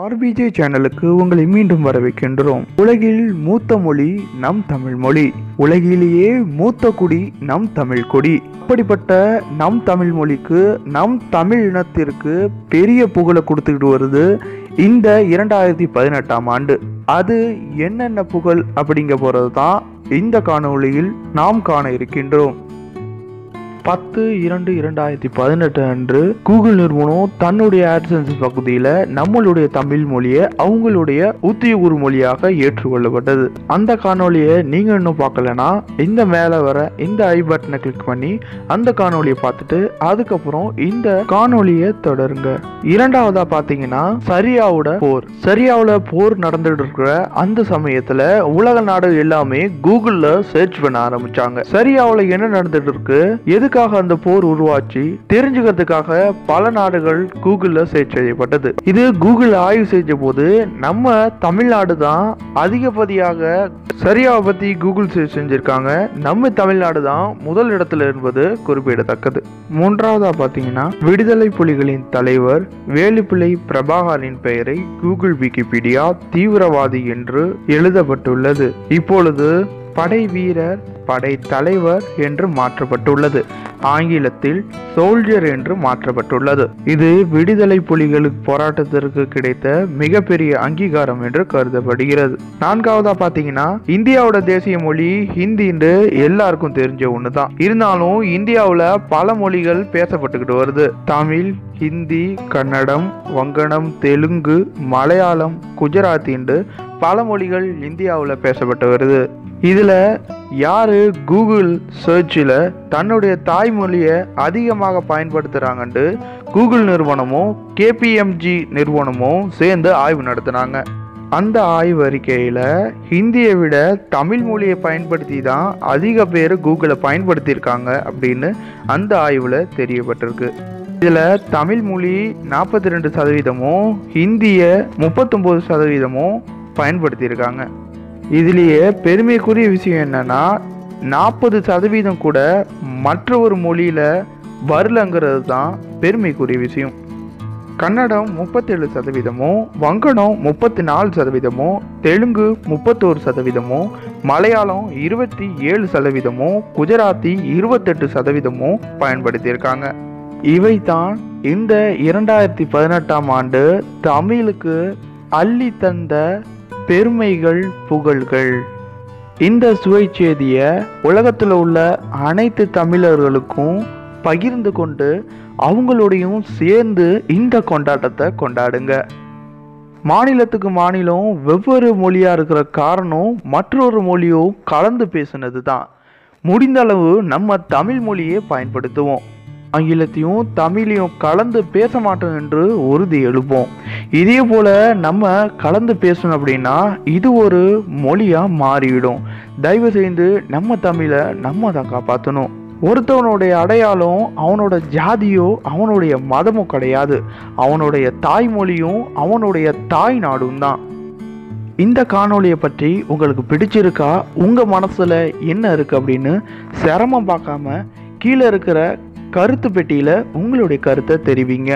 RPJ சேனலுக்கு உங்களை மீண்டும் வரவேற்கின்றோம் உலகில் மூத்த மொழி நம் தமிழ் மொழி உலகிலேயே மூத்த குடி நம் தமிழ் கொடி அப்படிப்பட்ட நம் தமிழ் மொழிக்கு நம் தமிழ் இனத்திற்கு பெரிய புகழை கொடுத்துக்கிட்டு வருது இந்த இரண்டாயிரத்தி பதினெட்டாம் ஆண்டு அது என்னென்ன புகழ் அப்படிங்க போறது தான் இந்த காணொளியில் நாம் காண இருக்கின்றோம் பத்து இரண்டு இரண்டாயிரத்தி பதினெட்டு அன்று கூகுள் நிறுவனம் தன்னுடைய ஆட்சன்ஸ் பகுதியில் நம்மளுடைய தமிழ் மொழியை அவங்களுடைய உத்தியோக மொழியாக ஏற்றுக்கொள்ளப்பட்டது அந்த காணொளியை நீங்க இன்னும் பார்க்கலனா இந்த மேலே வர இந்த ஐ பட்டனை கிளிக் பண்ணி அந்த காணொளியை பார்த்துட்டு அதுக்கப்புறம் இந்த காணொளியை தொடருங்க இரண்டாவதா பார்த்தீங்கன்னா சரியாவோட போர் சரியாவில் போர் நடந்துட்டு இருக்கிற அந்த சமயத்துல உலக நாடு எல்லாமே கூகுள்ல சர்ச் பண்ண ஆரம்பிச்சாங்க சரியாவில் என்ன நடந்துட்டு இருக்கு எதுக்காக அந்த போர் உருவாச்சு தெரிஞ்சுக்கிறதுக்காக பல நாடுகள் கூகுள்ல சர்ச் செய்யப்பட்டது இது கூகுள் ஆய்வு செஞ்ச போது நம்ம தமிழ்நாடு தான் அதிகப்படியாக சரியாவை பத்தி கூகுள் சர்ச் செஞ்சிருக்காங்க நம்ம தமிழ்நாடு தான் முதல் இடத்துல என்பது குறிப்பிடத்தக்கது மூன்றாவதா பார்த்தீங்கன்னா விடுதலை புலிகளின் தலைவர் வேலுப்பிள்ளை பிரபாகரின் பெயரை கூகுள் விக்கிபீடியா தீவிரவாதி என்று எழுதப்பட்டுள்ளது இப்பொழுது படை வீரர் படை தலைவர் என்று மாற்றப்பட்டுள்ளது ஆங்கிலத்தில் சோல்ஜர் என்று மாற்றப்பட்டுள்ளது இது விடுதலை புலிகளுக்கு போராட்டத்திற்கு கிடைத்த மிகப்பெரிய அங்கீகாரம் என்று கருதப்படுகிறது நான்காவதா பாத்தீங்கன்னா இந்தியாவோட தேசிய மொழி ஹிந்தின்னு எல்லாருக்கும் தெரிஞ்ச ஒண்ணுதான் இருந்தாலும் இந்தியாவுல பல மொழிகள் பேசப்பட்டுக்கிட்டு வருது தமிழ் ஹிந்தி கன்னடம் வங்கடம் தெலுங்கு மலையாளம் குஜராத்தின்னு பல மொழிகள் இந்தியாவில் பேசப்பட்டு வருது இதில் யார் கூகுள் சர்ச்சில் தன்னுடைய தாய்மொழியை அதிகமாக பயன்படுத்துகிறாங்கன்ட்டு கூகுள் நிறுவனமும் கேபிஎம்ஜி நிறுவனமும் சேர்ந்து ஆய்வு நடத்துனாங்க அந்த ஆய்வு அறிக்கையில் ஹிந்தியை விட தமிழ் மொழியை பயன்படுத்தி தான் அதிக பேர் கூகுளை பயன்படுத்தியிருக்காங்க அப்படின்னு அந்த ஆய்வில் தெரியப்பட்டிருக்கு இதில் தமிழ் மொழி நாற்பத்தி ரெண்டு சதவீதமும் ஹிந்தியை முப்பத்தொம்போது சதவீதமும் பயன்படுத்தியிருக்காங்க இதுலேயே பெருமைக்குரிய விஷயம் என்னன்னா நாற்பது சதவீதம் கூட மற்ற ஒரு மொழியில் வரலங்கிறது தான் பெருமைக்குரிய விஷயம் கன்னடம் முப்பத்தேழு சதவீதமும் வங்கடம் முப்பத்தி நாலு சதவீதமும் தெலுங்கு முப்பத்தோரு சதவீதமும் மலையாளம் இருபத்தி ஏழு சதவீதமும் குஜராத்தி இருபத்தெட்டு சதவீதமும் பயன்படுத்தியிருக்காங்க இவை தான் இந்த இரண்டாயிரத்தி பதினெட்டாம் ஆண்டு தமிழுக்கு அள்ளி தந்த பெருமைகள் புகழ்கள் இந்த சுவை செய்தியை உலகத்தில் உள்ள அனைத்து தமிழர்களுக்கும் பகிர்ந்து கொண்டு அவங்களோடையும் சேர்ந்து இந்த கொண்டாட்டத்தை கொண்டாடுங்க மாநிலத்துக்கு மாநிலம் வெவ்வேறு மொழியாக இருக்கிற காரணம் மற்றொரு மொழியோ கலந்து பேசுனது தான் முடிந்த அளவு நம்ம தமிழ் மொழியை பயன்படுத்துவோம் ஆங்கிலத்தையும் தமிழையும் கலந்து பேச மாட்டோம் என்று உறுதி எழுப்போம் இதே போல நம்ம கலந்து பேசணும் அப்படின்னா இது ஒரு மொழியா மாறிவிடும் தயவு செய்து நம்ம தமிழை நம்ம தான் காப்பாற்றணும் ஒருத்தவனுடைய அடையாளம் அவனோட ஜாதியோ அவனுடைய மதமும் கிடையாது அவனுடைய தாய்மொழியும் அவனுடைய தாய் நாடும் தான் இந்த காணொளியை பற்றி உங்களுக்கு பிடிச்சிருக்கா உங்கள் மனசில் என்ன இருக்குது அப்படின்னு சிரமம் பார்க்காம கீழே இருக்கிற கருத்து பெட்டியில் உங்களுடைய கருத்தை தெரிவிங்க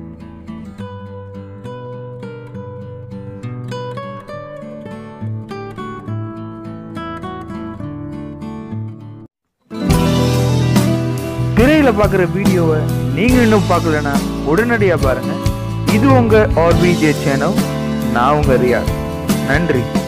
திரையில் பார்க்குற வீடியோவை நீங்கள் இன்னும் பார்க்கலனா உடனடியாக பாருங்கள் இது உங்கள் ஆர்பிஜே சேனல் நான் உங்கள் ரியா நன்றி